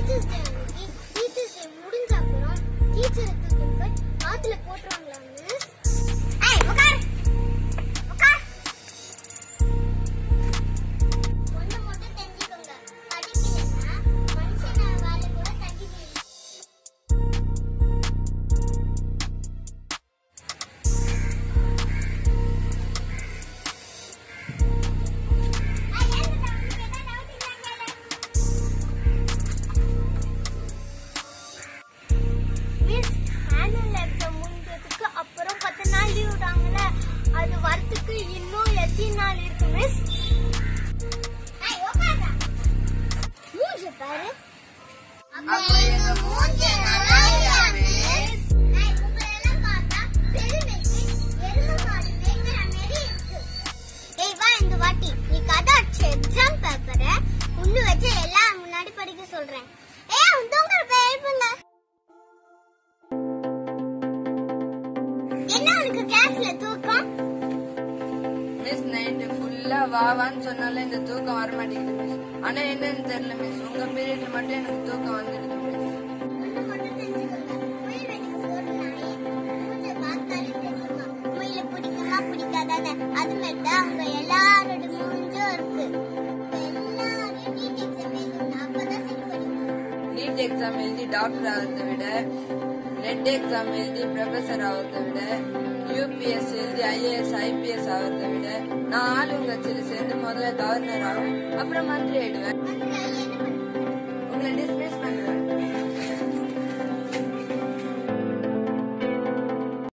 Teachers day அன்னைக்கு teachers day முடிஞ்ச அப்புறம் டீச்சரை தூக்கிட்டு போய் ஆத்துல போட்டுருவாங்களா மிஸ் ஏய் உட்கார் உட்கார் ஒண்ணு மட்டும் தெரிஞ்சுக்கோங்க படிக்கலைன்னா மனுஷன வாழ கூட தகுதி இல்லை மிஸ் ஆனுவல் எக்ஸாம் முடிஞ்சதுக்கு அப்புறம் பத்து நாள் லீவ் விடுறாங்கல்ல அது வரத்துக்கு இன்னும் எத்தனை நாள் இருக்கு மிஸ் மூஞ்சி பாரு அப்ப எங்க மூஞ்சி நல்லா இல்லையா மிஸ் நான் உங்களெல்லாம் பார்த்தா பெருமைக்கு எருமை மாடு மேய்க்கிற மாதிரி இருக்கு ஏய் வா இந்த வாட்டி நீ கதை அடிச்ச எக்ஸாம் பேப்பரை உன்னு வச்சு எல்லாம் முன்னாடி படிக்க சொல்றேன் ஏய் உங்க பேருங்க என்ன உனக்கு கிளாஸ்ல தூக்கம் மிஸ் நைட்டு ஃபுல்லா வாவான்னு சொன்னால இந்த தூக்கம் வர மாட்டேங்குது மிஸ் ஆனா என்னன்னு தெரியல மிஸ் உங்க பீரியட்ல மட்டும் எனக்கு தூக்கம் வந்துடுது மிஸ் ஒண்ணு மட்டும் தெரிஞ்சுக்கோங்க. முயல் வெடிக்கு ஒரு நாய். மூஞ்ச பார்த்தாலே தெரியுமா? முயலை பிடிக்குமா, பிடிக்காதான்னு. அது மாதிரிதான் அவங்க எல்லாரோட மூஞ்சும் இருக்கு. எல்லாரையும் NEET exam எழுதணும். அப்பதான் சரி படிக்கும். நீட் எக்ஸாம் எழுதி டாக்டர் ஆகிறத விட நெட் எக்ஸாம் எழுதி ப்ரொஃபசர் ஆகிறத விட யூபிஎஸ் எழுதி ஐஏஎஸ் ஐபிஎஸ் ஆகிறத விட நான் ஆளுங்கட்சியில சேர்ந்து முதல்ல கவர்னர் ஆகும் அப்புறம் மந்திரி ஆயிடுவேன் அதுல என்ன